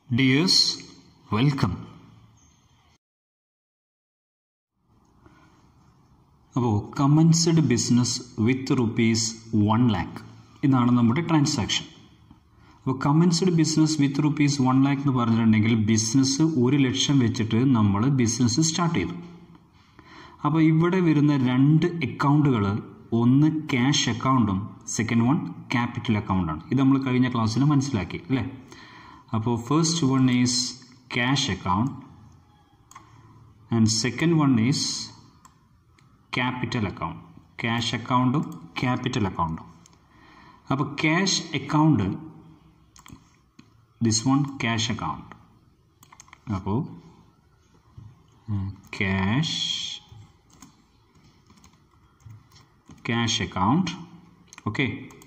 Dears, welcome. അപ്പോൾ commenced business with rupees one lakh ഇതാണ് നമ്മുടെ ട്രാൻസാക്ഷൻ അപ്പോൾ commenced business with rupees one lakh എന്ന് പറഞ്ഞിട്ടുണ്ടെങ്കിൽ ബിസിനസ് ഒരു ലക്ഷം വെച്ചിട്ട് നമ്മൾ ബിസിനസ് സ്റ്റാർട്ട് ചെയ്തു അപ്പോൾ ഇവിടെ വരുന്ന രണ്ട് അക്കൗണ്ടുകൾ ഒന്ന് ക്യാഷ് അക്കൗണ്ടും സെക്കൻഡ് വൺ ക്യാപിറ്റൽ അക്കൗണ്ടാണ് ഇത് നമ്മൾ കഴിഞ്ഞ ക്ലാസ്സിൽ മനസ്സിലാക്കി അല്ലേ അപ്പോൾ first one is cash account and second one is capital account cash അക്കൗണ്ടും ക്യാപിറ്റൽ അക്കൗണ്ടും അപ്പോൾ cash account this one cash account അപ്പോൾ cash cash account okay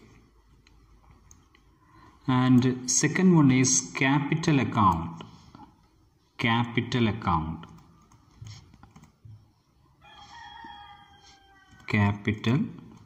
and second one is capital account capital account capital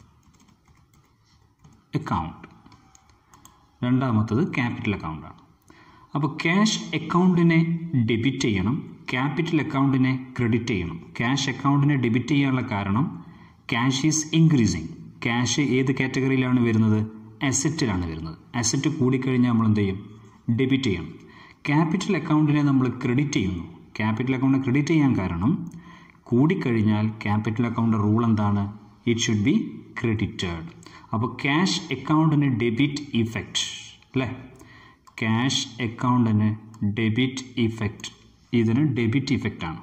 account രണ്ടാമത്തത് capital അക്കൗണ്ടാണ് അപ്പോൾ cash അക്കൗണ്ടിനെ debit ചെയ്യണം capital അക്കൗണ്ടിനെ ക്രെഡിറ്റ് ചെയ്യണം ക്യാഷ് അക്കൗണ്ടിനെ ഡെബിറ്റ് ചെയ്യാനുള്ള കാരണം ക്യാഷ് ഈസ് ഇൻക്രീസിങ് ക്യാഷ് ഏത് കാറ്റഗറിയിലാണ് വരുന്നത് അസറ്റിലാണ് വരുന്നത് അസറ്റ് കൂടിക്കഴിഞ്ഞാൽ നമ്മൾ എന്ത് ചെയ്യും ഡെബിറ്റ് ചെയ്യണം ക്യാപിറ്റൽ അക്കൗണ്ടിനെ നമ്മൾ ക്രെഡിറ്റ് ചെയ്യുന്നു ക്യാപിറ്റൽ അക്കൗണ്ട് ക്രെഡിറ്റ് ചെയ്യാൻ കാരണം കൂടിക്കഴിഞ്ഞാൽ ക്യാപിറ്റൽ അക്കൗണ്ട് റൂൾ എന്താണ് ഇറ്റ് ഷുഡ് ബി ക്രെഡിറ്റഡ് അപ്പോൾ ക്യാഷ് അക്കൗണ്ടിന് ഡെബിറ്റ് ഇഫക്റ്റ് അല്ലേ ക്യാഷ് അക്കൗണ്ടിന് ഡെബിറ്റ് ഇഫക്റ്റ് ഇതിന് ഡെബിറ്റ് ഇഫക്റ്റ് ആണ്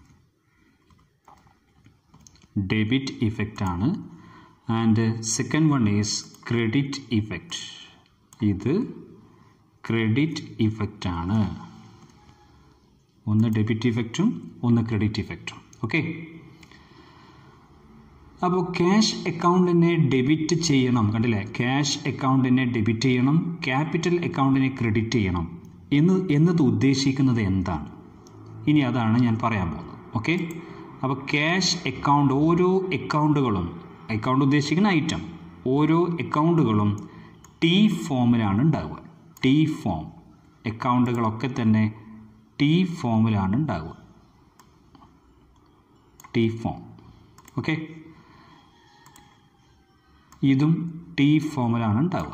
ഡെബിറ്റ് ഇഫക്റ്റ് ആണ് and second one is credit effect ഇത് ക്രെഡിറ്റ് ഇഫക്റ്റ് ആണ് ഒന്ന് ഡെബിറ്റ് ഇഫക്റ്റും ഒന്ന് ക്രെഡിറ്റ് ഇഫക്റ്റും ഓക്കെ അപ്പോൾ ക്യാഷ് അക്കൗണ്ടിനെ ഡെബിറ്റ് ചെയ്യണം കണ്ടില്ലേ ക്യാഷ് അക്കൗണ്ടിനെ ഡെബിറ്റ് ചെയ്യണം ക്യാപിറ്റൽ അക്കൗണ്ടിനെ ക്രെഡിറ്റ് ചെയ്യണം എന്ന് എന്നത് ഉദ്ദേശിക്കുന്നത് എന്താണ് ഇനി അതാണ് ഞാൻ പറയാൻ പോകുന്നത് ഓക്കെ അപ്പോൾ ക്യാഷ് അക്കൗണ്ട് ഓരോ അക്കൗണ്ടുകളും അക്കൗണ്ട് ഉദ്ദേശിക്കുന്ന ഐറ്റം ഓരോ അക്കൗണ്ടുകളും ടി ഫോമിലാണ് ഉണ്ടാവുക ടി ഫോം അക്കൗണ്ടുകളൊക്കെ തന്നെ ടി ഫോമിലാണ് ഉണ്ടാവുക ടി ഫോം ഓക്കെ ഇതും ടി ഫോമിലാണ് ഉണ്ടാവുക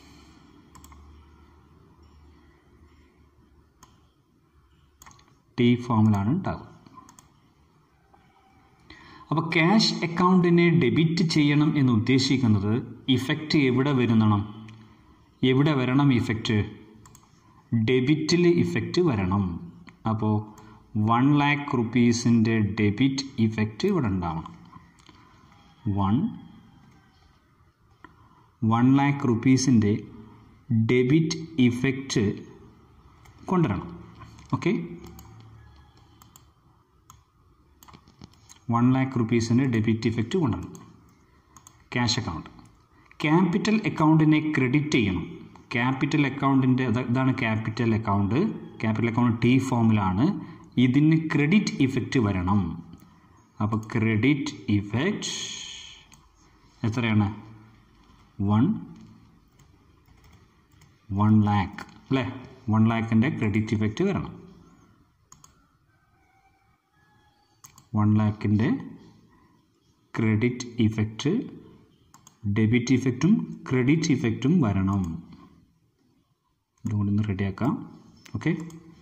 ടി ഫോമിലാണ് ഉണ്ടാവുക അപ്പോൾ ക്യാഷ് അക്കൗണ്ടിനെ ഡെബിറ്റ് ചെയ്യണം എന്ന് ഉദ്ദേശിക്കുന്നത് ഇഫക്റ്റ് എവിടെ വരുന്നണം എവിടെ വരണം ഇഫക്റ്റ് ഡെബിറ്റിൽ ഇഫക്റ്റ് വരണം അപ്പോൾ വൺ ലാക്ക് റുപ്പീസിൻ്റെ ഡെബിറ്റ് ഇഫക്റ്റ് ഇവിടെ ഉണ്ടാവണം വൺ വൺ ലാക്ക് റുപ്പീസിൻ്റെ ഡെബിറ്റ് ഇഫക്റ്റ് കൊണ്ടുവരണം ഓക്കെ വൺ ലാക്ക് റുപ്പീസിന് ഡെബിറ്റ് ഇഫക്റ്റ് കൊണ്ടുവരണം ക്യാഷ് അക്കൗണ്ട് ക്യാപിറ്റൽ അക്കൗണ്ടിനെ ക്രെഡിറ്റ് ചെയ്യണം ക്യാപിറ്റൽ അക്കൗണ്ടിൻ്റെ ഇതാണ് capital account capital account T ഫോമിലാണ് ഇതിന് ക്രെഡിറ്റ് ഇഫക്റ്റ് വരണം അപ്പോൾ ക്രെഡിറ്റ് ഇഫക്റ്റ് എത്രയാണ് വൺ വൺ ലാക്ക് അല്ലേ വൺ ലാക്കിൻ്റെ ക്രെഡിറ്റ് ഇഫക്റ്റ് വരണം വൺ ലാക്കിൻ്റെ ക്രെഡിറ്റ് ഇഫക്റ്റ് ഡെബിറ്റ് ഇഫക്റ്റും ക്രെഡിറ്റ് ഇഫക്റ്റും വരണം ഇതുകൊണ്ട് ഒന്ന് റെഡിയാക്കാം ഓക്കെ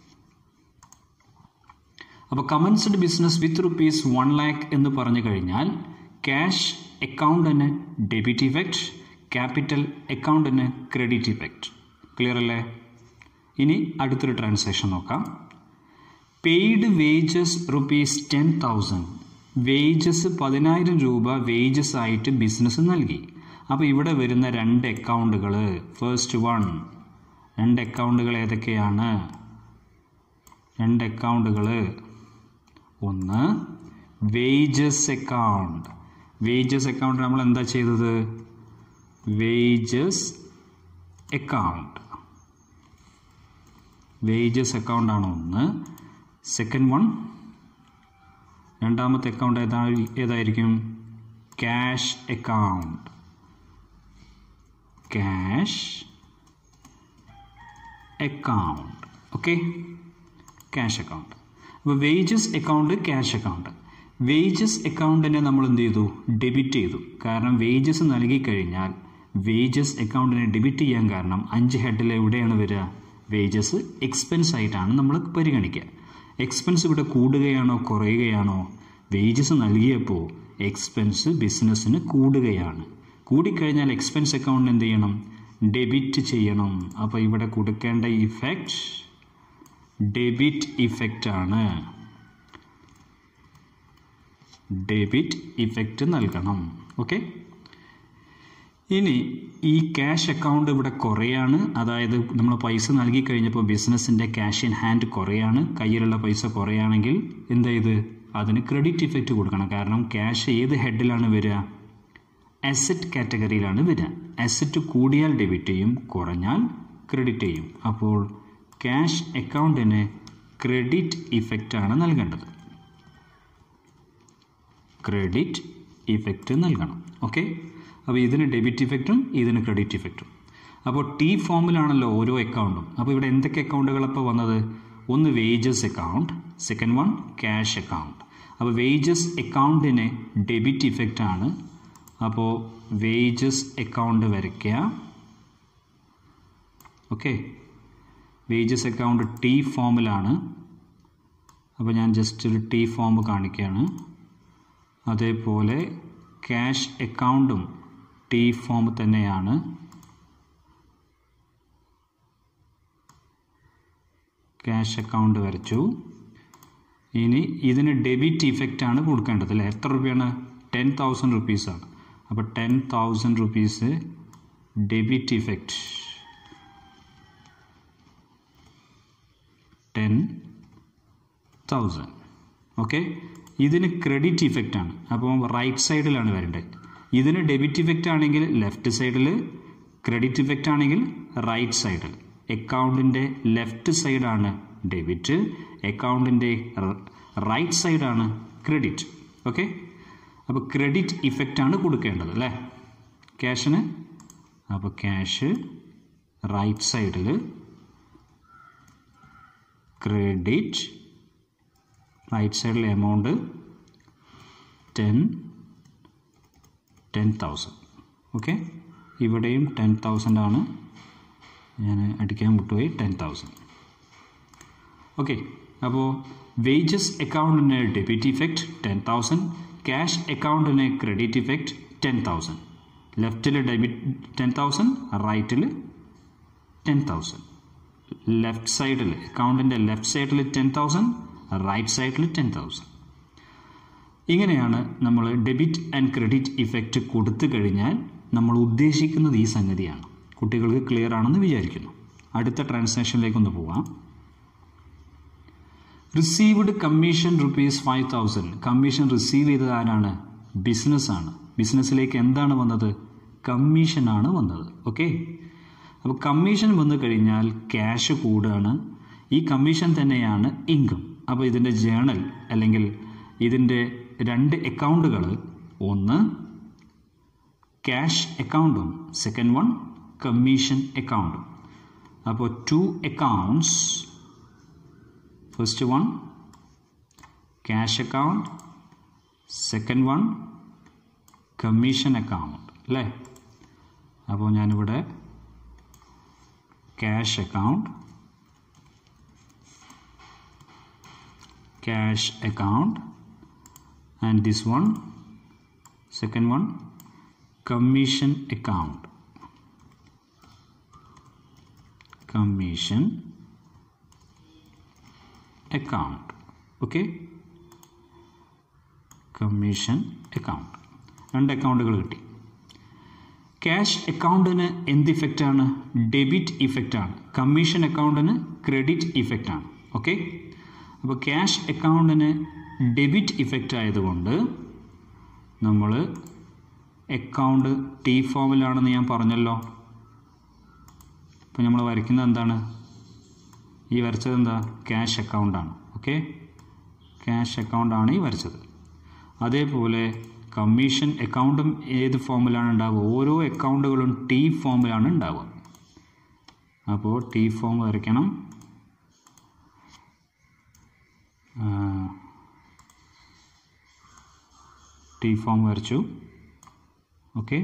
അപ്പോൾ commenced business with rupees one lakh എന്ന് പറഞ്ഞു കഴിഞ്ഞാൽ ക്യാഷ് അക്കൗണ്ടിന് ഡെബിറ്റ് ഇഫക്റ്റ് ക്യാപിറ്റൽ അക്കൗണ്ടിന് ക്രെഡിറ്റ് ഇഫക്റ്റ് ക്ലിയർ അല്ലേ ഇനി അടുത്തൊരു ട്രാൻസാക്ഷൻ നോക്കാം paid wages rupees ten thousand wages പതിനായിരം രൂപ വേജസ് ആയിട്ട് ബിസിനസ് നൽകി അപ്പോൾ ഇവിടെ വരുന്ന രണ്ട് അക്കൗണ്ടുകൾ ഫസ്റ്റ് വൺ രണ്ട് അക്കൗണ്ടുകൾ ഏതൊക്കെയാണ് രണ്ട് അക്കൗണ്ടുകൾ ഒന്ന് വേജസ് അക്കൗണ്ട് വേജസ് അക്കൗണ്ട് നമ്മൾ എന്താ ചെയ്തത് വേജസ് അക്കൗണ്ട് വേജസ് അക്കൗണ്ട് ആണ് ഒന്ന് സെക്കൻഡ് വൺ രണ്ടാമത്തെ അക്കൗണ്ട് ഏതാ ഏതായിരിക്കും cash account cash account okay cash account അപ്പോൾ wages account cash account wages അക്കൗണ്ടിനെ നമ്മൾ എന്ത് ചെയ്തു ഡെബിറ്റ് ചെയ്തു കാരണം വേജസ് നൽകി കഴിഞ്ഞാൽ വേജസ് അക്കൗണ്ടിനെ ഡെബിറ്റ് ചെയ്യാൻ കാരണം അഞ്ച് ഹെഡിൽ എവിടെയാണ് വരിക വേജസ് എക്സ്പെൻസ് ആയിട്ടാണ് നമ്മൾ പരിഗണിക്കുക എക്സ്പെൻസ് ഇവിടെ കൂടുകയാണോ കുറയുകയാണോ വേജസ് നൽകിയപ്പോൾ എക്സ്പെൻസ് ബിസിനസ്സിന് കൂടുകയാണ് കൂടിക്കഴിഞ്ഞാൽ എക്സ്പെൻസ് അക്കൗണ്ട് എന്ത് ചെയ്യണം ഡെബിറ്റ് ചെയ്യണം അപ്പോൾ ഇവിടെ കൊടുക്കേണ്ട ഇഫക്റ്റ് ഡെബിറ്റ് ഇഫക്റ്റ് ആണ് ഡെബിറ്റ് ഇഫക്റ്റ് നൽകണം ഓക്കെ ഇനി ഈ ക്യാഷ് അക്കൗണ്ട് ഇവിടെ കുറയാണ് അതായത് നമ്മൾ പൈസ നൽകി കഴിഞ്ഞപ്പോൾ ബിസിനസ്സിൻ്റെ ക്യാഷ് ഇൻ ഹാൻഡ് കുറയാണ് കയ്യിലുള്ള പൈസ കുറയാണെങ്കിൽ എന്ത് ചെയ്ത് അതിന് ക്രെഡിറ്റ് ഇഫക്റ്റ് കൊടുക്കണം കാരണം ക്യാഷ് ഏത് ഹെഡിലാണ് വരിക അസറ്റ് കാറ്റഗറിയിലാണ് വരിക അസറ്റ് കൂടിയാൽ ഡെബിറ്റ് ചെയ്യും കുറഞ്ഞാൽ ക്രെഡിറ്റ് ചെയ്യും അപ്പോൾ ക്യാഷ് അക്കൗണ്ടിന് ക്രെഡിറ്റ് ഇഫക്റ്റാണ് നൽകേണ്ടത് ക്രെഡിറ്റ് ഇഫക്റ്റ് നൽകണം ഓക്കെ അപ്പോൾ ഇതിന് ഡെബിറ്റ് ഇഫക്റ്റും ഇതിന് ക്രെഡിറ്റ് ഇഫക്റ്റും അപ്പോൾ ടി ഫോമിലാണല്ലോ ഓരോ അക്കൗണ്ടും അപ്പോൾ ഇവിടെ എന്തൊക്കെ അക്കൗണ്ടുകളപ്പോൾ വന്നത് ഒന്ന് wages account second one cash account അപ്പോൾ വേജസ് അക്കൗണ്ടിന് ഡെബിറ്റ് ഇഫക്റ്റ് ആണ് അപ്പോൾ വേജസ് അക്കൗണ്ട് വരയ്ക്കുക ഓക്കെ വേജസ് അക്കൗണ്ട് ടി ഫോമിലാണ് അപ്പോൾ ഞാൻ ജസ്റ്റ് ഒരു ടി ഫോം കാണിക്കുകയാണ് അതേപോലെ ക്യാഷ് അക്കൗണ്ടും ടി ഫോം തന്നെയാണ് ക്യാഷ് അക്കൗണ്ട് വരച്ചു ഇനി ഇതിന് ഡെബിറ്റ് ഇഫക്റ്റ് ആണ് കൊടുക്കേണ്ടത് അല്ലേ എത്ര രൂപയാണ് ടെൻ തൗസൻഡ് റുപ്പീസാണ് അപ്പോൾ ten thousand rupees debit effect ten thousand okay ഇതിന് ക്രെഡിറ്റ് ഇഫക്റ്റ് ആണ് അപ്പോൾ റൈറ്റ് സൈഡിലാണ് വരേണ്ടത് ഇതിന് ഡെബിറ്റ് ഇഫക്റ്റ് ആണെങ്കിൽ ലെഫ്റ്റ് സൈഡിൽ ക്രെഡിറ്റ് ഇഫക്റ്റ് ആണെങ്കിൽ റൈറ്റ് സൈഡിൽ അക്കൗണ്ടിൻ്റെ ലെഫ്റ്റ് സൈഡാണ് ഡെബിറ്റ് അക്കൗണ്ടിൻ്റെ റൈറ്റ് സൈഡാണ് ക്രെഡിറ്റ് ഓക്കെ അപ്പോൾ ക്രെഡിറ്റ് ഇഫക്റ്റ് ആണ് കൊടുക്കേണ്ടത് അല്ലേ ക്യാഷിന് അപ്പോൾ ക്യാഷ് റൈറ്റ് സൈഡിൽ ക്രെഡിറ്റ് റൈറ്റ് സൈഡിലെ amount ten ten thousand okay ഇവിടെയും ടെൻ തൗസൻഡ് ആണ് ഞാൻ അടിക്കാൻ വിട്ടുപോയി ടെൻ തൗസൻഡ് ഓക്കെ അപ്പോൾ വേജസ് അക്കൗണ്ടിന് debit effect ten thousand cash അക്കൗണ്ടിന് ക്രെഡിറ്റ് ഇഫക്റ്റ് ടെൻ തൗസൻഡ് ലെഫ്റ്റിൽ ഡെബിറ്റ് ടെൻ തൗസൻഡ് റൈറ്റിൽ ടെൻ തൗസൻഡ് ലെഫ്റ്റ് സൈഡിൽ അക്കൗണ്ടിൻ്റെ ലെഫ്റ്റ് സൈഡിൽ ടെൻ തൗസൻഡ് റൈറ്റ് സൈഡിൽ ടെൻ തൗസൻഡ് ഇങ്ങനെയാണ് നമ്മൾ ഡെബിറ്റ് ആൻഡ് ക്രെഡിറ്റ് ഇഫക്റ്റ് കൊടുത്തു കഴിഞ്ഞാൽ നമ്മൾ ഉദ്ദേശിക്കുന്നത് ഈ സംഗതിയാണ് കുട്ടികൾക്ക് ക്ലിയർ ആണെന്ന് വിചാരിക്കുന്നു അടുത്ത ട്രാൻസാക്ഷനിലേക്ക് ഒന്ന് പോവാം received commission rupees five thousand commission receive ചെയ്തത് ആരാണ് ബിസിനസ്സാണ് ബിസിനസ്സിലേക്ക് എന്താണ് വന്നത് കമ്മീഷനാണ് വന്നത് ഓക്കെ അപ്പോൾ കമ്മീഷൻ വന്നു കഴിഞ്ഞാൽ ക്യാഷ് കൂടുകയാണ് ഈ കമ്മീഷൻ തന്നെയാണ് ഇൻകം അപ്പോൾ ഇതിൻ്റെ ജേണൽ അല്ലെങ്കിൽ ഇതിൻ്റെ രണ്ട് അക്കൗണ്ടുകൾ ഒന്ന് ക്യാഷ് അക്കൗണ്ടും സെക്കൻഡ് വൺ കമ്മീഷൻ അക്കൗണ്ടും അപ്പോൾ two accounts first one cash account second one commission account അല്ലേ അപ്പോൾ ഞാനിവിടെ cash account cash account and this one second one commission account commission account okay commission account രണ്ട് അക്കൗണ്ടുകൾ കിട്ടി ക്യാഷ് അക്കൗണ്ടിന് എന്ത് ഇഫക്റ്റ് ആണ് ഡെബിറ്റ് ഇഫക്റ്റ് ആണ് കമ്മീഷൻ അക്കൗണ്ടിന് ക്രെഡിറ്റ് ഇഫക്റ്റ് ആണ് ഓക്കെ അപ്പോൾ ക്യാഷ് അക്കൗണ്ടിന് ഡെബിറ്റ് ഇഫക്റ്റ് ആയതുകൊണ്ട് നമ്മൾ അക്കൗണ്ട് ടി ഫോമിലാണെന്ന് ഞാൻ പറഞ്ഞല്ലോ ഇപ്പോൾ നമ്മൾ വരയ്ക്കുന്നത് എന്താണ് ഈ വരച്ചത് എന്താ ക്യാഷ് അക്കൗണ്ടാണ് ഓക്കെ ക്യാഷ് അക്കൗണ്ടാണ് ഈ വരച്ചത് അതേപോലെ കമ്മീഷൻ അക്കൗണ്ടും ഏത് ഫോമിലാണ് ഉണ്ടാവുക ഓരോ അക്കൗണ്ടുകളും ടി ഫോമിലാണ് ഉണ്ടാവുക അപ്പോൾ ടി ഫോം വരയ്ക്കണം ടി ഫോം വരച്ചു ഓക്കെ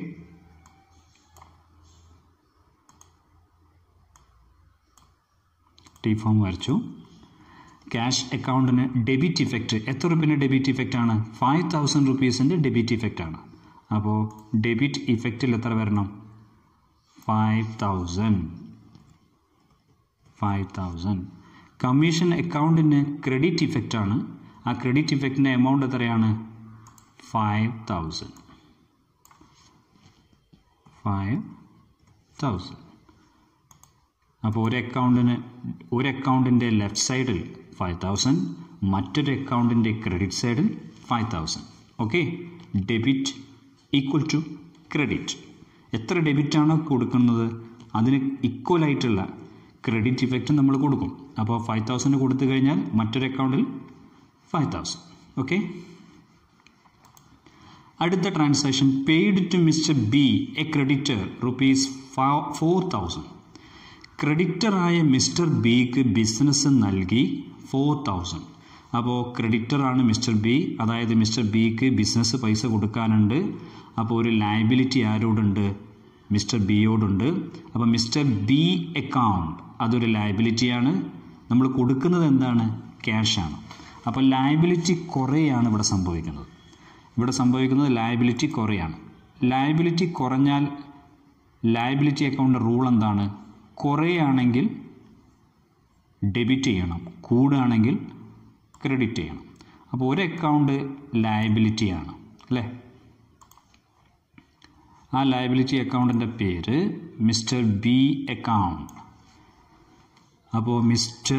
ടി ഫോം വരച്ചു ക്യാഷ് അക്കൗണ്ടിന് ഡെബിറ്റ് ഇഫക്റ്റ് എത്ര റുപ്യൻ്റെ ഡെബിറ്റ് ഇഫക്റ്റ് ആണ് ഫൈവ് തൗസൻഡ് റുപ്പീസിൻ്റെ ഡെബിറ്റ് ഇഫക്റ്റ് ആണ് അപ്പോൾ ഡെബിറ്റ് ഇഫക്റ്റിൽ എത്ര വരണം five thousand five thousand commission അക്കൗണ്ടിന് ക്രെഡിറ്റ് ഇഫക്റ്റ് ആണ് ആ ക്രെഡിറ്റ് ഇഫക്റ്റിൻ്റെ എമൗണ്ട് എത്രയാണ് ഫൈവ് തൗസൻഡ് ഫൈവ് തൗസൻഡ് അപ്പോൾ ഒരു അക്കൗണ്ടിന് ഒരു അക്കൗണ്ടിൻ്റെ ലെഫ്റ്റ് സൈഡിൽ ഫൈവ് തൗസൻഡ് മറ്റൊരു അക്കൗണ്ടിൻ്റെ ക്രെഡിറ്റ് സൈഡിൽ five thousand okay debit equal to credit എത്ര ഡെബിറ്റാണോ കൊടുക്കുന്നത് അതിന് ഈക്വൽ ആയിട്ടുള്ള ക്രെഡിറ്റ് ഇഫക്റ്റ് നമ്മൾ കൊടുക്കും അപ്പോൾ ഫൈവ് തൗസൻഡ് കൊടുത്തു കഴിഞ്ഞാൽ മറ്റൊരു അക്കൗണ്ടിൽ ഫൈവ് തൗസൻഡ് ഓക്കെ അടുത്ത transaction paid to mister B a creditor rupees four thousand ക്രെഡിറ്ററായ മിസ്റ്റർ ബിക്ക് ബിസിനസ് നൽകി ഫോർ തൗസൻഡ് അപ്പോൾ ക്രെഡിറ്ററാണ് മിസ്റ്റർ ബി അതായത് മിസ്റ്റർ ബിക്ക് ബിസിനസ് പൈസ കൊടുക്കാനുണ്ട് അപ്പോൾ ഒരു ലയബിലിറ്റി ആരോടുണ്ട് മിസ്റ്റർ ബിയോടുണ്ട് അപ്പോൾ മിസ്റ്റർ ബി അക്കൗണ്ട് അതൊരു ലയബിലിറ്റിയാണ് നമ്മൾ കൊടുക്കുന്നത് എന്താണ് ക്യാഷാണ് അപ്പോൾ ലയബിലിറ്റി കുറയാണ് ഇവിടെ സംഭവിക്കുന്നത് ഇവിടെ സംഭവിക്കുന്നത് ലയബിലിറ്റി കുറയാണ് ലയബിലിറ്റി കുറഞ്ഞാൽ ലയബിലിറ്റി അക്കൗണ്ട് റൂൾ എന്താണ് കുറയാണെങ്കിൽ ഡെബിറ്റ് ചെയ്യണം കൂടുകയാണെങ്കിൽ ക്രെഡിറ്റ് ചെയ്യണം അപ്പോൾ ഒരു അക്കൗണ്ട് ലയബിലിറ്റിയാണ് അല്ലേ ആ ലയബിലിറ്റി അക്കൗണ്ടിൻ്റെ പേര് മിസ്റ്റർ ബി അക്കൗണ്ട് അപ്പോൾ മിസ്റ്റർ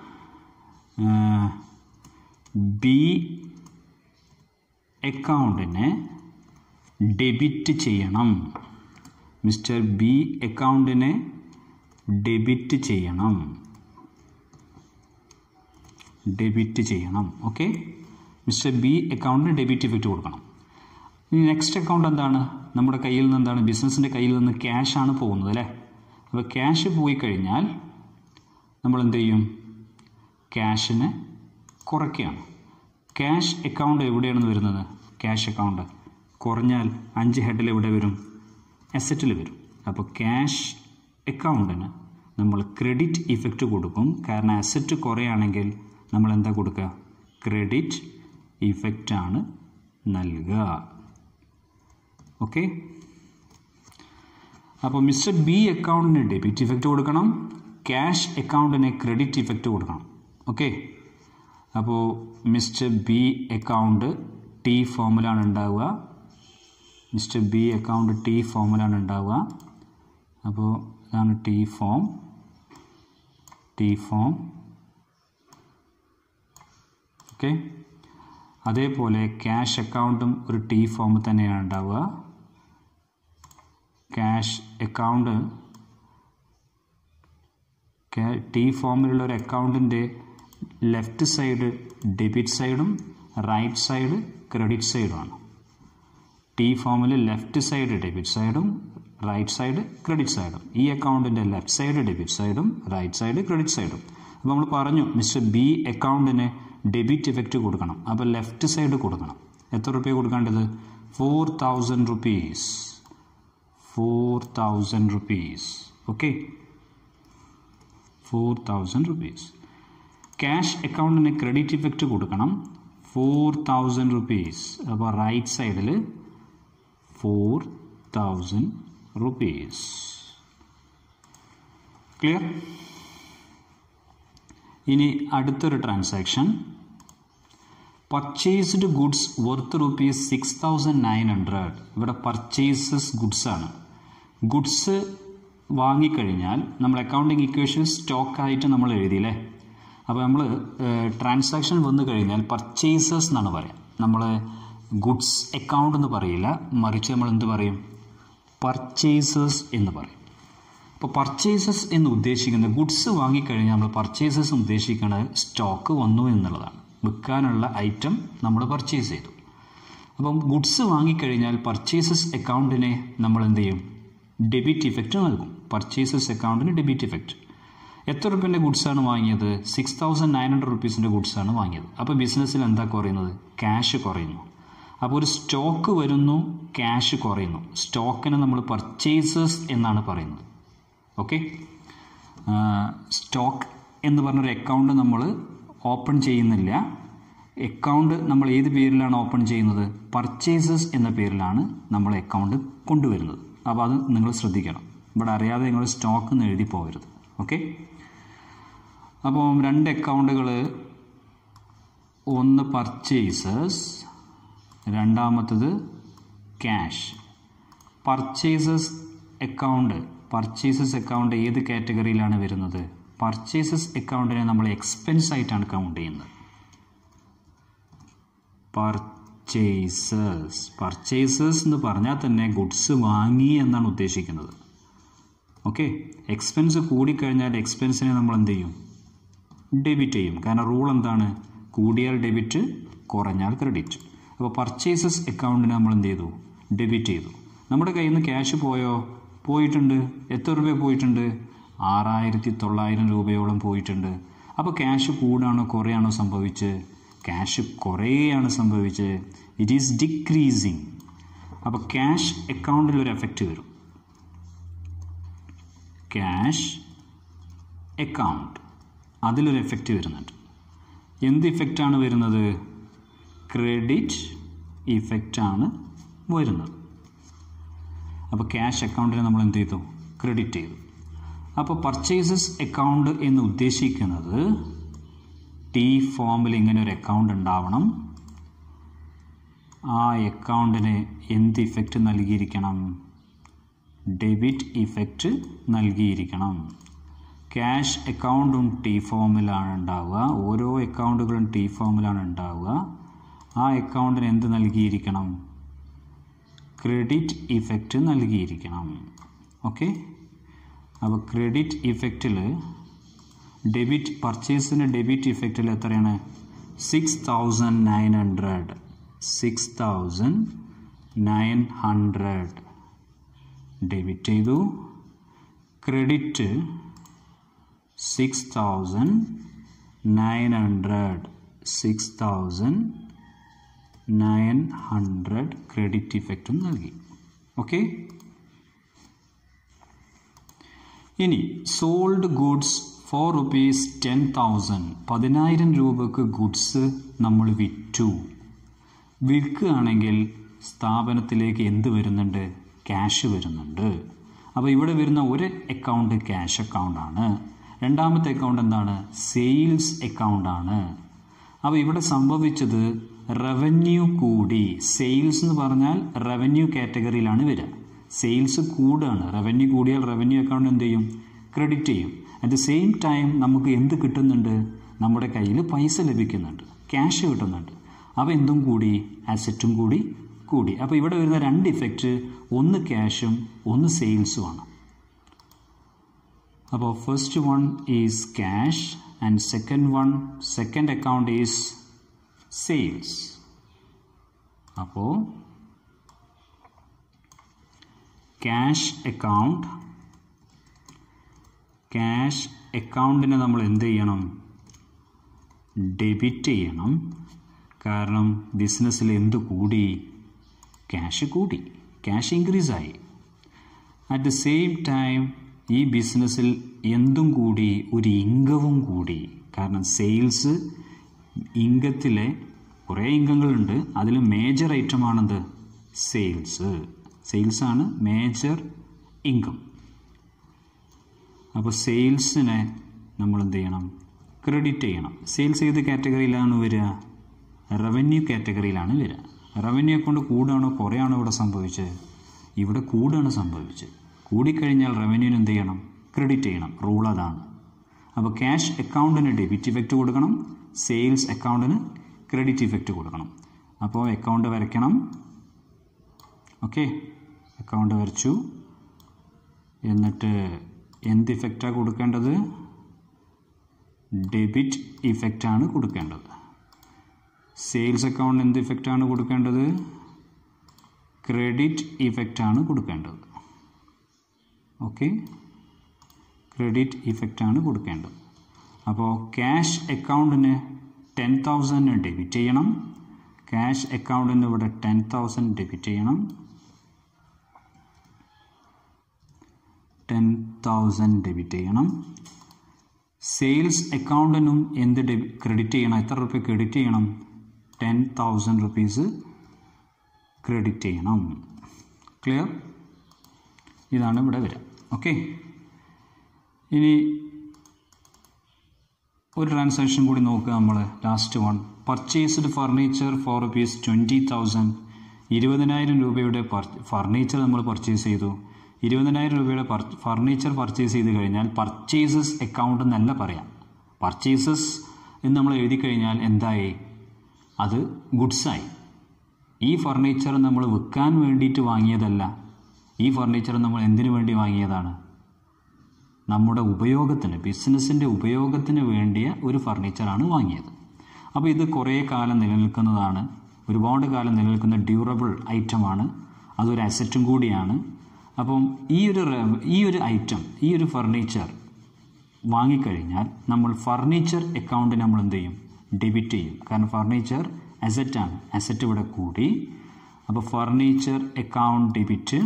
ബി അക്കൗണ്ടിനെ ഡെബിറ്റ് ചെയ്യണം മിസ്റ്റർ ബി അക്കൗണ്ടിനെ ഡെബിറ്റ് ചെയ്യണം ഡെബിറ്റ് ചെയ്യണം ഓക്കെ മിസ്റ്റർ ബി അക്കൗണ്ടിന് ഡെബിറ്റ് ഇഫക്റ്റ് കൊടുക്കണം ഇനി നെക്സ്റ്റ് അക്കൗണ്ട് എന്താണ് നമ്മുടെ കയ്യിൽ നിന്ന് എന്താണ് ബിസിനസ്സിൻ്റെ കയ്യിൽ നിന്ന് ക്യാഷ് ആണ് പോകുന്നത് അല്ലേ അപ്പോൾ ക്യാഷ് പോയി കഴിഞ്ഞാൽ നമ്മൾ എന്ത് ചെയ്യും ക്യാഷിനെ കുറയ്ക്കുകയാണ് ക്യാഷ് അക്കൗണ്ട് എവിടെയാണ് വരുന്നത് ക്യാഷ് അക്കൗണ്ട് കുറഞ്ഞാൽ അഞ്ച് ഹെഡിൽ എവിടെ വരും അസറ്റിൽ വരും അപ്പോൾ ക്യാഷ് അക്കൗണ്ടിന് നമ്മൾ ക്രെഡിറ്റ് ഇഫക്റ്റ് കൊടുക്കും കാരണം അസറ്റ് കുറയാണെങ്കിൽ നമ്മൾ എന്താ കൊടുക്കുക ക്രെഡിറ്റ് ഇഫക്റ്റാണ് നൽകുക ഓക്കെ അപ്പോൾ മിസ്റ്റർ ബി അക്കൗണ്ടിന് ഡെബിറ്റ് ഇഫക്റ്റ് കൊടുക്കണം ക്യാഷ് അക്കൗണ്ടിന് ക്രെഡിറ്റ് ഇഫക്റ്റ് കൊടുക്കണം ഓക്കെ അപ്പോൾ മിസ്റ്റർ ബി അക്കൗണ്ട് ടി ഫോമിലാണ് ഉണ്ടാവുക മിസ്റ്റർ ബി അക്കൗണ്ട് ടി ഫോമിലാണ് ഉണ്ടാവുക അപ്പോൾ ഇതാണ് T form T form okay അതേപോലെ ക്യാഷ് അക്കൗണ്ടും ഒരു ടി ഫോമിൽ തന്നെയാണ് ഉണ്ടാവുക ക്യാഷ് അക്കൗണ്ട് ടി ഫോമിലുള്ള ഒരു അക്കൗണ്ടിൻ്റെ ലെഫ്റ്റ് സൈഡ് ഡെബിറ്റ് സൈഡും റൈറ്റ് സൈഡ് ക്രെഡിറ്റ് സൈഡുമാണ് ടി ഫോമിൽ ലെഫ്റ്റ് സൈഡ് ഡെബിറ്റ് സൈഡും റൈറ്റ് സൈഡ് ക്രെഡിറ്റ് സൈഡും ഈ അക്കൗണ്ടിൻ്റെ ലെഫ്റ്റ് സൈഡ് ഡെബിറ്റ് സൈഡും റൈറ്റ് സൈഡ് ക്രെഡിറ്റ് സൈഡും അപ്പോൾ നമ്മൾ പറഞ്ഞു മിസ്റ്റർ ബി അക്കൗണ്ടിന് ഡെബിറ്റ് ഇഫക്റ്റ് കൊടുക്കണം അപ്പോൾ ലെഫ്റ്റ് സൈഡ് കൊടുക്കണം എത്ര റുപ്യ കൊടുക്കേണ്ടത് four thousand rupees four thousand rupees okay four thousand rupees cash അക്കൗണ്ടിന് ക്രെഡിറ്റ് ഇഫക്റ്റ് കൊടുക്കണം ഫോർ തൗസൻഡ് റുപ്പീസ് അപ്പോൾ റൈറ്റ് സൈഡിൽ ഫോർ തൗസൻഡ് റുപ്പീസ് ക്ലിയർ ഇനി അടുത്തൊരു transaction purchased goods worth rupees six thousand nine hundred ഇവിടെ പർച്ചേസസ് ഗുഡ്സ് ആണ് goods വാങ്ങിക്കഴിഞ്ഞാൽ നമ്മൾ അക്കൗണ്ടിങ് ഇക്വേഷൻ സ്റ്റോക്കായിട്ട് നമ്മൾ എഴുതിയില്ലേ അപ്പോൾ നമ്മൾ ട്രാൻസാക്ഷൻ വന്നു കഴിഞ്ഞാൽ പർച്ചേസസ് എന്നാണ് പറയാം നമ്മൾ ഗുഡ്സ് അക്കൗണ്ട് എന്ന് പറയില്ല മറിച്ച് നമ്മൾ എന്ത് പറയും പർച്ചേസസ് എന്ന് പറയും അപ്പോൾ പർച്ചേസസ് എന്ന് ഉദ്ദേശിക്കുന്നത് ഗുഡ്സ് വാങ്ങിക്കഴിഞ്ഞാൽ നമ്മൾ പർച്ചേസസ് ഉദ്ദേശിക്കുന്നത് സ്റ്റോക്ക് വന്നു എന്നുള്ളതാണ് വിൽക്കാനുള്ള ഐറ്റം നമ്മൾ പർച്ചേസ് ചെയ്തു അപ്പം ഗുഡ്സ് വാങ്ങിക്കഴിഞ്ഞാൽ പർച്ചേസസ് അക്കൗണ്ടിനെ നമ്മൾ എന്ത് ചെയ്യും ഡെബിറ്റ് ഇഫക്റ്റ് നൽകും പർച്ചേസസ് അക്കൗണ്ടിന് ഡെബിറ്റ് ഇഫക്റ്റ് എത്ര റുപ്യൻ്റെ ഗുഡ്സാണ് വാങ്ങിയത് സിക്സ് തൗസൻഡ് നയൻ ഹൺഡ്രഡ് റുപ്പീസിൻ്റെ ഗുഡ്സാണ് വാങ്ങിയത് അപ്പോൾ ബിസിനസ്സിൽ എന്താ കുറയുന്നത് ക്യാഷ് കുറയുന്നു അപ്പോൾ ഒരു സ്റ്റോക്ക് വരുന്നു ക്യാഷ് കുറയുന്നു സ്റ്റോക്കിന് നമ്മൾ പർച്ചേസസ് എന്നാണ് പറയുന്നത് ഓക്കെ സ്റ്റോക്ക് എന്ന് പറഞ്ഞൊരു അക്കൗണ്ട് നമ്മൾ ഓപ്പൺ ചെയ്യുന്നില്ല അക്കൗണ്ട് നമ്മൾ ഏത് പേരിലാണ് ഓപ്പൺ ചെയ്യുന്നത് പർച്ചേസസ് എന്ന പേരിലാണ് നമ്മൾ അക്കൗണ്ട് കൊണ്ടുവരുന്നത് അപ്പോൾ അത് നിങ്ങൾ ശ്രദ്ധിക്കണം ഇവിടെ അറിയാതെ നിങ്ങൾ സ്റ്റോക്ക് എന്ന് എഴുതി പോകരുത് ഓക്കെ അപ്പോൾ രണ്ട് അക്കൗണ്ടുകൾ ഒന്ന് പർച്ചേസസ് രണ്ടാമത്തത് cash purchases account purchases account ഏത് കാറ്റഗറിയിലാണ് വരുന്നത് പർച്ചേസസ് അക്കൗണ്ടിനെ നമ്മൾ എക്സ്പെൻസ് ആയിട്ടാണ് കൗണ്ട് ചെയ്യുന്നത് പർച്ചേസസ് പർച്ചേസസ് എന്ന് പറഞ്ഞാൽ തന്നെ ഗുഡ്സ് വാങ്ങി എന്നാണ് ഉദ്ദേശിക്കുന്നത് ഓക്കെ എക്സ്പെൻസ് കൂടിക്കഴിഞ്ഞാൽ എക്സ്പെൻസിനെ നമ്മൾ എന്ത് ചെയ്യും ഡെബിറ്റ് ചെയ്യും കാരണം റൂൾ എന്താണ് കൂടിയാൽ ഡെബിറ്റ് കുറഞ്ഞാൽ ക്രെഡിറ്റ് അപ്പോൾ പർച്ചേസസ് അക്കൗണ്ടിന് നമ്മൾ എന്ത് ചെയ്തു ഡെബിറ്റ് ചെയ്തു നമ്മുടെ കയ്യിൽ നിന്ന് ക്യാഷ് പോയോ പോയിട്ടുണ്ട് എത്ര രൂപ പോയിട്ടുണ്ട് ആറായിരത്തി തൊള്ളായിരം രൂപയോളം പോയിട്ടുണ്ട് അപ്പോൾ ക്യാഷ് കൂടാണോ കുറയാണോ സംഭവിച്ച് ക്യാഷ് കുറയാണ് സംഭവിച്ച് ഇറ്റ് ഈസ് ഡിക്രീസിങ് അപ്പോൾ ക്യാഷ് അക്കൗണ്ടിൽ ഒരു എഫക്റ്റ് വരും ക്യാഷ് അക്കൗണ്ട് അതിലൊരു എഫക്റ്റ് വരുന്നുണ്ട് എന്ത് ഇഫക്റ്റാണ് വരുന്നത് ക്രെഡിറ്റ് ഇഫക്റ്റാണ് വരുന്നത് അപ്പോൾ ക്യാഷ് അക്കൗണ്ടിനെ നമ്മൾ എന്ത് ചെയ്തു ക്രെഡിറ്റ് ചെയ്തു അപ്പോൾ പർച്ചേസസ് അക്കൗണ്ട് എന്ന് ഉദ്ദേശിക്കുന്നത് ടി ഫോമിൽ ഇങ്ങനെ ഒരു അക്കൗണ്ട് ഉണ്ടാവണം ആ അക്കൗണ്ടിന് എന്ത് ഇഫക്റ്റ് നൽകിയിരിക്കണം ഡെബിറ്റ് ഇഫക്റ്റ് നൽകിയിരിക്കണം ക്യാഷ് അക്കൗണ്ടും ടി ഫോമിലാണ് ഉണ്ടാവുക ഓരോ അക്കൗണ്ടുകളും ടി ഫോമിലാണ് ഉണ്ടാവുക ആ അക്കൗണ്ടിന് എന്ത് നൽകിയിരിക്കണം ക്രെഡിറ്റ് ഇഫക്റ്റ് നൽകിയിരിക്കണം ഓക്കെ അപ്പോൾ ക്രെഡിറ്റ് ഇഫക്റ്റിൽ ഡെബിറ്റ് പർച്ചേസിന് ഡെബിറ്റ് ഇഫക്റ്റിൽ എത്രയാണ് six thousand nine hundred six thousand nine hundred debit ചെയ്തു credit six thousand nine hundred six thousand nine hundred credit ഇഫക്റ്റും നൽകി ഓക്കെ ഇനി sold goods for rupees ten thousand പതിനായിരം രൂപക്ക് ഗുഡ്സ് നമ്മൾ വിറ്റു വിൽക്കുകയാണെങ്കിൽ സ്ഥാപനത്തിലേക്ക് എന്ത് വരുന്നുണ്ട് ക്യാഷ് വരുന്നുണ്ട് അപ്പോൾ ഇവിടെ വരുന്ന ഒരു അക്കൗണ്ട് ക്യാഷ് അക്കൗണ്ടാണ് രണ്ടാമത്തെ അക്കൗണ്ട് എന്താണ് സെയിൽസ് അക്കൗണ്ടാണ് അപ്പോൾ ഇവിടെ സംഭവിച്ചത് റവന്യൂ കൂടി സെയിൽസ് എന്ന് പറഞ്ഞാൽ റവന്യൂ കാറ്റഗറിയിലാണ് വരിക സെയിൽസ് കൂടുകയാണ് റവന്യൂ കൂടിയാൽ റവന്യൂ അക്കൗണ്ട് എന്ത് ചെയ്യും ക്രെഡിറ്റ് ചെയ്യും അറ്റ് ദ സെയിം ടൈം നമുക്ക് എന്ത് കിട്ടുന്നുണ്ട് നമ്മുടെ കയ്യിൽ പൈസ ലഭിക്കുന്നുണ്ട് ക്യാഷ് കിട്ടുന്നുണ്ട് അപ്പോൾ എന്തും കൂടി അസറ്റും കൂടി കൂടി അപ്പോൾ ഇവിടെ വരുന്ന രണ്ട് ഇഫക്റ്റ് ഒന്ന് ക്യാഷും ഒന്ന് സെയിൽസുമാണ് അപ്പോൾ first one is cash and second one second account is sales അപ്പോൾ ക്യാഷ് അക്കൗണ്ട് ക്യാഷ് അക്കൗണ്ടിനെ നമ്മൾ എന്ത് ചെയ്യണം ഡെബിറ്റ് ചെയ്യണം കാരണം ബിസിനസ്സിൽ എന്ത് കൂടി ക്യാഷ് കൂടി ക്യാഷ് ഇൻക്രീസ് ആയി അറ്റ് ദ സെയിം ടൈം ഈ ബിസിനസ്സിൽ എന്തും കൂടി ഒരു ഇൻകവും കൂടി കാരണം സെയിൽസ് ഇൻകത്തിലെ കുറേ ഇൻകങ്ങളുണ്ട് അതിൽ മേജർ ഐറ്റമാണെന്ത് സെയിൽസ് സെയിൽസാണ് മേജർ ഇൻകം അപ്പോൾ സെയിൽസിനെ നമ്മൾ എന്ത് ചെയ്യണം ക്രെഡിറ്റ് ചെയ്യണം സെയിൽസ് ഏത് കാറ്റഗറിയിലാണ് വരിക റവന്യൂ കാറ്റഗറിയിലാണ് വരിക റവന്യൂ അക്കൗണ്ട് കൂടുകയാണോ കുറയാണോ ഇവിടെ സംഭവിച്ചത് ഇവിടെ കൂടുകയാണ് സംഭവിച്ചത് കൂടിക്കഴിഞ്ഞാൽ റവന്യൂവിന് എന്ത് ചെയ്യണം ക്രെഡിറ്റ് ചെയ്യണം റൂൾ അതാണ് അപ്പോൾ ക്യാഷ് അക്കൗണ്ടിന് ഡെബിറ്റ് ഇഫക്റ്റ് കൊടുക്കണം സെയിൽസ് അക്കൗണ്ടിന് ക്രെഡിറ്റ് ഇഫക്റ്റ് കൊടുക്കണം അപ്പോൾ അക്കൗണ്ട് വരയ്ക്കണം ഓക്കെ അക്കൗണ്ട് വരച്ചു എന്നിട്ട് എന്ത് ഇഫക്റ്റാണ് കൊടുക്കേണ്ടത് ഡെബിറ്റ് ഇഫക്റ്റാണ് കൊടുക്കേണ്ടത് സെയിൽസ് അക്കൗണ്ട് എന്ത് ഇഫക്റ്റാണ് കൊടുക്കേണ്ടത് ക്രെഡിറ്റ് ഇഫക്റ്റാണ് കൊടുക്കേണ്ടത് ഓക്കെ ക്രെഡിറ്റ് ഇഫക്റ്റാണ് കൊടുക്കേണ്ടത് അപ്പോൾ ക്യാഷ് അക്കൗണ്ടിന് ടെൻ തൗസൻഡ് ഡെബിറ്റ് ചെയ്യണം ക്യാഷ് അക്കൗണ്ടിന് ഇവിടെ ടെൻ തൗസൻഡ് ഡെബിറ്റ് ചെയ്യണം ടെൻ തൗസൻഡ് ഡെബിറ്റ് ചെയ്യണം സെയിൽസ് അക്കൗണ്ടിനും എന്ത് ഡെബി ക്രെഡിറ്റ് ചെയ്യണം എത്ര റുപ്യ ക്രെഡിറ്റ് ചെയ്യണം ടെൻ തൗസൻഡ് റുപ്പീസ് ക്രെഡിറ്റ് ചെയ്യണം ക്ലിയർ ഇതാണ് ഇവിടെ വരിക ഓക്കെ ഇനി ഒരു ട്രാൻസാക്ഷൻ കൂടി നോക്കുക നമ്മൾ last one purchased furniture for rupees twenty thousand ഇരുപതിനായിരം രൂപയുടെ ഫർണിച്ചർ നമ്മൾ പർച്ചേസ് ചെയ്തു ഇരുപതിനായിരം രൂപയുടെ ഫർണിച്ചർ പർച്ചേസ് ചെയ്ത് കഴിഞ്ഞാൽ പർച്ചേസസ് അക്കൗണ്ട് എന്നല്ല പറയാം പർച്ചേസസ് എന്ന് നമ്മൾ എഴുതി കഴിഞ്ഞാൽ എന്തായി അത് ഗുഡ്സായി ഈ ഫർണിച്ചർ നമ്മൾ വിൽക്കാൻ വേണ്ടിയിട്ട് വാങ്ങിയതല്ല ഈ ഫർണിച്ചർ നമ്മൾ എന്തിനു വേണ്ടി വാങ്ങിയതാണ് നമ്മുടെ ഉപയോഗത്തിന് ബിസിനസ്സിൻ്റെ ഉപയോഗത്തിന് വേണ്ടിയ ഒരു ഫർണിച്ചറാണ് വാങ്ങിയത് അപ്പോൾ ഇത് കുറേ കാലം നിലനിൽക്കുന്നതാണ് ഒരുപാട് കാലം നിലനിൽക്കുന്ന ഡ്യൂറബിൾ ഐറ്റമാണ് അതൊരു അസറ്റും കൂടിയാണ് അപ്പം ഈ ഒരു ഈ ഒരു ഐറ്റം ഈ ഒരു ഫർണിച്ചർ വാങ്ങിക്കഴിഞ്ഞാൽ നമ്മൾ ഫർണിച്ചർ അക്കൗണ്ട് നമ്മൾ എന്ത് ചെയ്യും ഡെബിറ്റ് ചെയ്യും കാരണം ഫർണിച്ചർ അസറ്റാണ് അസറ്റ് ഇവിടെ കൂടി അപ്പോൾ ഫർണിച്ചർ അക്കൗണ്ട് ഡെബിറ്റ്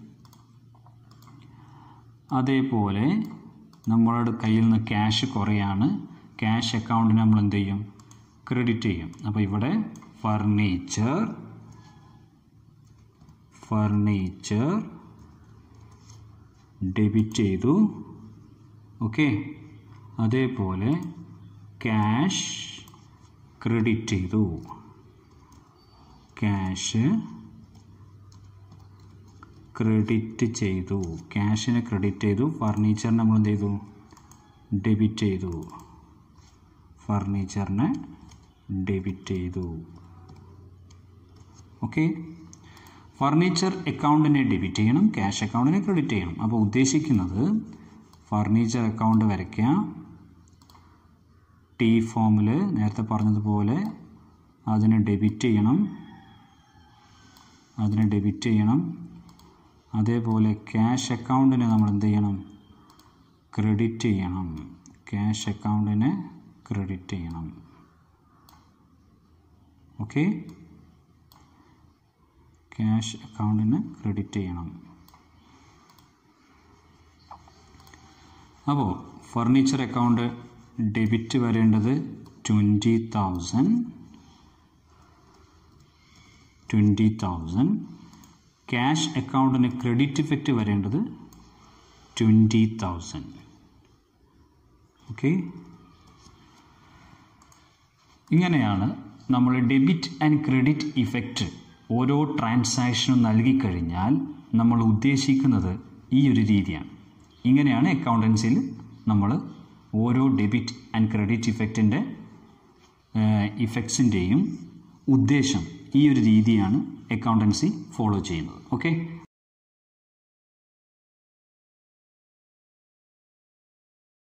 അതേപോലെ നമ്മളുടെ കയ്യിൽ നിന്ന് ക്യാഷ് കുറയാണ് ക്യാഷ് അക്കൗണ്ടിന് നമ്മൾ എന്ത് ചെയ്യും ക്രെഡിറ്റ് ചെയ്യും അപ്പോൾ ഇവിടെ ഫർണിച്ചർ ഫർണിച്ചർ ഡെബിറ്റ് ചെയ്തു ഓക്കെ അതേപോലെ ക്യാഷ് ക്രെഡിറ്റ് ചെയ്തു ക്യാഷ് ക്രെഡിറ്റ് ചെയ്തു ക്യാഷിനെ ക്രെഡിറ്റ് ചെയ്തു ഫർണിച്ചറിന് നമ്മൾ എന്ത് ചെയ്തു ഡെബിറ്റ് ചെയ്തു ഫർണിച്ചറിനെ ഡെബിറ്റ് ചെയ്തു ഓക്കെ ഫർണിച്ചർ അക്കൗണ്ടിനെ ഡെബിറ്റ് ചെയ്യണം ക്യാഷ് അക്കൗണ്ടിനെ ക്രെഡിറ്റ് ചെയ്യണം അപ്പോൾ ഉദ്ദേശിക്കുന്നത് ഫർണിച്ചർ അക്കൗണ്ട് വരയ്ക്കുക ടി ഫോമിൽ നേരത്തെ പറഞ്ഞതുപോലെ അതിനെ ഡെബിറ്റ് ചെയ്യണം അതിനെ ഡെബിറ്റ് ചെയ്യണം അതേപോലെ ക്യാഷ് അക്കൗണ്ടിനെ നമ്മൾ എന്ത് ചെയ്യണം ക്രെഡിറ്റ് ചെയ്യണം ക്യാഷ് അക്കൗണ്ടിനെ ക്രെഡിറ്റ് ചെയ്യണം ഓക്കെ ക്യാഷ് അക്കൗണ്ടിന് ക്രെഡിറ്റ് ചെയ്യണം അപ്പോൾ ഫർണിച്ചർ അക്കൗണ്ട് ഡെബിറ്റ് വരേണ്ടത് twenty thousand twenty thousand cash അക്കൗണ്ടിന് ക്രെഡിറ്റ് ഇഫക്റ്റ് വരേണ്ടത് ട്വൻറ്റി തൗസൻഡ് ഓക്കെ ഇങ്ങനെയാണ് നമ്മൾ ഡെബിറ്റ് ആൻഡ് ക്രെഡിറ്റ് ഇഫക്റ്റ് ഓരോ ട്രാൻസാക്ഷനും നൽകിക്കഴിഞ്ഞാൽ നമ്മൾ ഉദ്ദേശിക്കുന്നത് ഈ ഒരു രീതിയാണ് ഇങ്ങനെയാണ് അക്കൗണ്ടൻസിയിൽ നമ്മൾ ഓരോ ഡെബിറ്റ് ആൻഡ് ക്രെഡിറ്റ് ഇഫക്റ്റിൻ്റെ ഇഫക്ട്സിൻ്റെയും ഉദ്ദേശം ഈ ഒരു രീതിയാണ് അക്കൗണ്ടൻസി ഫോളോ ചെയ്യുന്നത് ഓക്കെ